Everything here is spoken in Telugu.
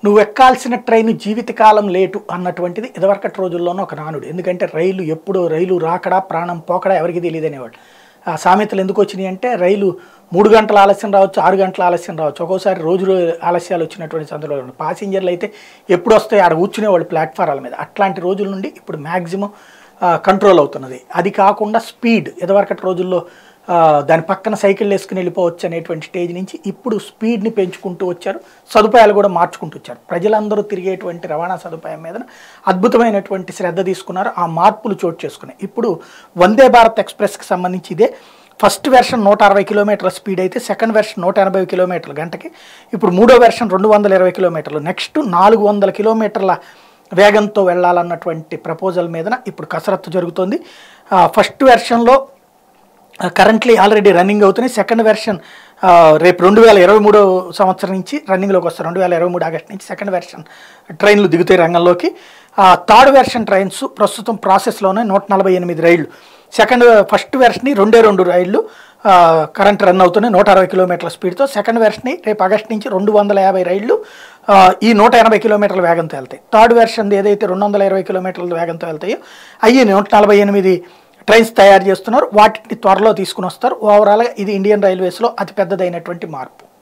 నువ్వు ఎక్కాల్సిన ట్రైన్ జీవితకాలం లేటు అన్నటువంటిది ఇదివరకటి రోజుల్లోనూ ఒక నానుడు ఎందుకంటే రైలు ఎప్పుడు రైలు రాకడా ప్రాణం పోకడా ఎవరికి తెలియదు అనేవాడు ఆ సామెతలు ఎందుకు వచ్చినాయి అంటే రైలు మూడు గంటల ఆలస్యం రావచ్చు ఆరు గంటల ఆలస్యం రావచ్చు ఒక్కోసారి రోజు రో- ఆలస్యాలు వచ్చినటువంటి సందర్భాలు ఉన్నాయి పాసింజర్లు అయితే ఎప్పుడు వస్తాయి ఆడ కూర్చునేవాళ్ళు ప్లాట్ఫారాల మీద అట్లాంటి రోజుల నుండి ఇప్పుడు మ్యాక్సిమం కంట్రోల్ అవుతున్నది అది కాకుండా స్పీడ్ ఇదివరకటి రోజుల్లో ఆ, దాని పక్కన సైకిల్ వేసుకుని వెళ్ళిపోవచ్చు అనేటువంటి స్టేజ్ నుంచి ఇప్పుడు స్పీడ్ని పెంచుకుంటూ వచ్చారు సదుపాయాలు కూడా మార్చుకుంటూ వచ్చారు ప్రజలందరూ తిరిగేటువంటి రవాణా సదుపాయం మీద అద్భుతమైనటువంటి శ్రద్ధ తీసుకున్నారు ఆ మార్పులు చోటు చేసుకున్నాయి ఇప్పుడు వందే భారత్ ఎక్స్ప్రెస్కి సంబంధించి ఇదే ఫస్ట్ వెర్షన్ నూట అరవై కిలోమీటర్ల స్పీడ్ అయితే సెకండ్ వెర్షన్ నూట ఎనభై కిలోమీటర్ల గంటకి ఇప్పుడు మూడో వెర్షన్ రెండు వందల ఇరవై కిలోమీటర్లు నెక్స్ట్ నాలుగు వందల కిలోమీటర్ల వేగంతో వెళ్ళాలన్నటువంటి ప్రపోజల్ మీదన ఇప్పుడు కసరత్తు జరుగుతోంది ఆ, ఫస్ట్ వెర్షన్లో కరెంట్లీ ఆల్రెడీ రన్నింగ్ అవుతున్నాయి సెకండ్ వెర్షన్ ఆ, రేపు రెండు వేల ఇరవై మూడో సంవత్సరం నుంచి రన్నింగ్లోకి వస్తారు రెండు వేల ఇరవై మూడు ఆగస్టు నుంచి సెకండ్ వెర్షన్ ట్రైన్లు దిగుతాయి రంగంలోకి ఆ, థర్డ్ వెర్షన్ ట్రైన్స్ ప్రస్తుతం ప్రాసెస్లోనే నూట నలభై ఎనిమిది రైళ్లు సెకండ్ ఫస్ట్ వెర్షన్ని రెండే రెండు రైళ్లు ఆ, కరెంట్ రన్ అవుతున్నాయి నూట అరవై కిలోమీటర్ల స్పీడ్తో సెకండ్ వెర్షన్ని రేపు ఆగస్టు నుంచి రెండు వందల యాభై రైళ్లు ఆ, ఈ నూట ఎనభై కిలోమీటర్ల వేగంతో వెళ్తాయి థర్డ్ వెర్షన్ ఏదైతే రెండు వందల ఇరవై కిలోమీటర్ల వేగంతో వెళ్తాయో అయ్యి నూట నలభై ఎనిమిది ట్రైన్స్ తయారు చేస్తున్నారు వాటిని త్వరలో తీసుకుని వస్తారు ఓవరాల్గా ఇది ఇండియన్ రైల్వేస్లో అతి పెద్దదైనటువంటి మార్పు